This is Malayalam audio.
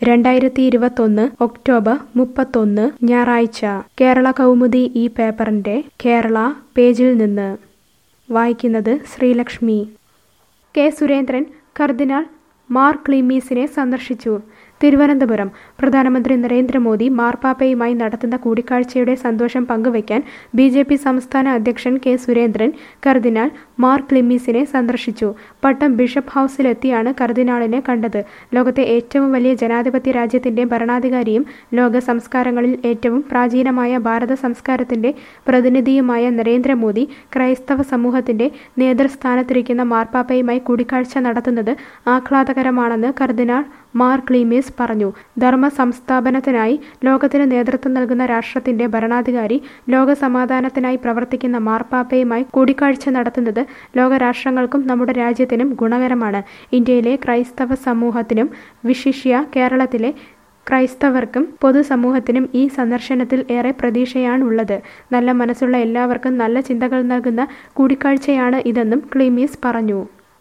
രണ്ടായിരത്തി ഇരുപത്തൊന്ന് ഒക്ടോബർ മുപ്പത്തൊന്ന് ഞായറാഴ്ച കേരള കൗമുദി ഈ പേപ്പറിന്റെ കേരള പേജിൽ നിന്ന് വായിക്കുന്നത് ശ്രീലക്ഷ്മി കെ സുരേന്ദ്രൻ കർദിനാൾ മാർ ക്ലീമീസിനെ സന്ദർശിച്ചു തിരുവനന്തപുരം പ്രധാനമന്ത്രി നരേന്ദ്രമോദി മാർപ്പാപ്പയുമായി നടത്തുന്ന കൂടിക്കാഴ്ചയുടെ സന്തോഷം പങ്കുവയ്ക്കാൻ ബി ജെ പി സംസ്ഥാന അധ്യക്ഷൻ കെ സുരേന്ദ്രൻ കർദിനാൾ മാർ ക്ലിമ്മീസിനെ സന്ദർശിച്ചു പട്ടം ബിഷപ്പ് ഹൗസിലെത്തിയാണ് കർദിനാളിനെ കണ്ടത് ലോകത്തെ ഏറ്റവും വലിയ ജനാധിപത്യ രാജ്യത്തിന്റെ ഭരണാധികാരിയും ലോക സംസ്കാരങ്ങളിൽ ഏറ്റവും പ്രാചീനമായ ഭാരത സംസ്കാരത്തിന്റെ പ്രതിനിധിയുമായ നരേന്ദ്രമോദി ക്രൈസ്തവ സമൂഹത്തിന്റെ നേതൃസ്ഥാനത്തിരിക്കുന്ന മാർപ്പാപ്പയുമായി കൂടിക്കാഴ്ച നടത്തുന്നത് ആഹ്ലാദകരമാണെന്ന് കർദിനാൾ മാർ ക്ലീമീസ് പറഞ്ഞു ധർമ്മ സംസ്ഥാപനത്തിനായി ലോകത്തിന് നേതൃത്വം നൽകുന്ന രാഷ്ട്രത്തിന്റെ ഭരണാധികാരി ലോക സമാധാനത്തിനായി പ്രവർത്തിക്കുന്ന മാർപ്പാപ്പയുമായി കൂടിക്കാഴ്ച നടത്തുന്നത് ലോകരാഷ്ട്രങ്ങൾക്കും നമ്മുടെ രാജ്യത്തിനും ഗുണകരമാണ് ഇന്ത്യയിലെ ക്രൈസ്തവ സമൂഹത്തിനും വിശിഷ്യ കേരളത്തിലെ ക്രൈസ്തവർക്കും പൊതുസമൂഹത്തിനും ഈ സന്ദർശനത്തിൽ ഏറെ പ്രതീക്ഷയാണുള്ളത് നല്ല മനസ്സുള്ള എല്ലാവർക്കും നല്ല ചിന്തകൾ നൽകുന്ന കൂടിക്കാഴ്ചയാണ് ഇതെന്നും ക്ലീമീസ് പറഞ്ഞു